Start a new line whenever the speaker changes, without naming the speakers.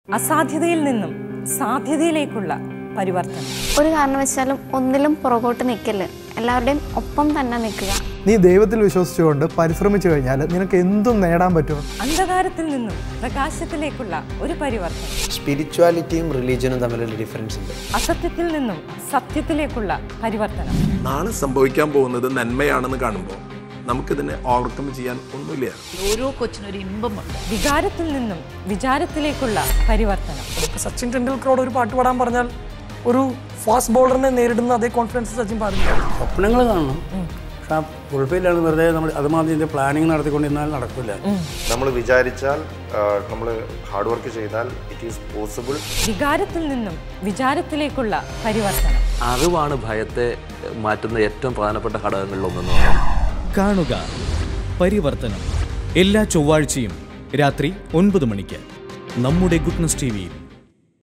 അസാധ്യതയിൽ നിന്നും സാധ്യതയിലേക്കുള്ള പരിവർത്തനം
ഒരു കാരണവശാലും ഒന്നിലും പുറകോട്ട് നിൽക്കല് എല്ലാവരുടെയും ഒപ്പം തന്നെ നിൽക്കുക
നീ ദൈവത്തിൽ വിശ്വസിച്ചുകൊണ്ട് പരിശ്രമിച്ചു കഴിഞ്ഞാൽ നിനക്ക് എന്തും നേടാൻ പറ്റും
അന്ധകാരത്തിൽ നിന്നും പ്രകാശത്തിലേക്കുള്ള ഒരു പരിവർത്തനം
സ്പിരിച്വാലിറ്റിയും റിലീജിയനും തമ്മിലുള്ള ഡിഫറൻസ് ഉണ്ട്
അസത്യത്തിൽ നിന്നും സത്യത്തിലേക്കുള്ള പരിവർത്തനം
നാളെ സംഭവിക്കാൻ പോകുന്നത് നന്മയാണെന്ന് കാണുമ്പോൾ നമുക്കിതിനെ ഓവർകം ചെയ്യാൻ ഒന്നുമില്ല
ഓരോ കൊച്ചിനും ഒരു ഇമ്പമുണ്ട്
വികാരത്തിൽ നിന്നും വിചാരത്തിലേക്കുള്ള പരിവർത്തനം
ഇപ്പൊ സച്ചിൻ ടെണ്ടുൽക്കറോട് ഒരു പാട്ട് പാടാൻ പറഞ്ഞാൽ ഒരു ഫാസ്റ്റ് ബോളറിനെ നേരിടുന്ന അതേ കോൺഫിഡൻസ് സച്ചിൻ പാടില്ല
സ്വപ്നങ്ങൾ കാണണം പക്ഷെ ആ ഫുൾഫില്ലാണ് വെറുതെ നമ്മൾ അതുമാതിരി ഇതിൻ്റെ പ്ലാനിങ് നടത്തിക്കൊണ്ടിരുന്നാൽ നടക്കില്ല
നമ്മൾ വിചാരിച്ചാൽ നമ്മൾ ഹാർഡ് വർക്ക് ചെയ്താൽ ഇറ്റ് ഈസ് പോസിബിൾ
വികാരത്തിൽ നിന്നും വിചാരത്തിലേക്കുള്ള പരിവർത്തനം
അറിവാണ് ഭയത്തെ മാറ്റുന്ന ഏറ്റവും പ്രധാനപ്പെട്ട ഘടകങ്ങളിലൊന്നെന്ന് പറയാം
കാണുക പരിവർത്തനം എല്ലാ ചൊവ്വാഴ്ചയും രാത്രി ഒൻപത് മണിക്ക് നമ്മുടെ ഗുഡ്നസ് ടി വിയിൽ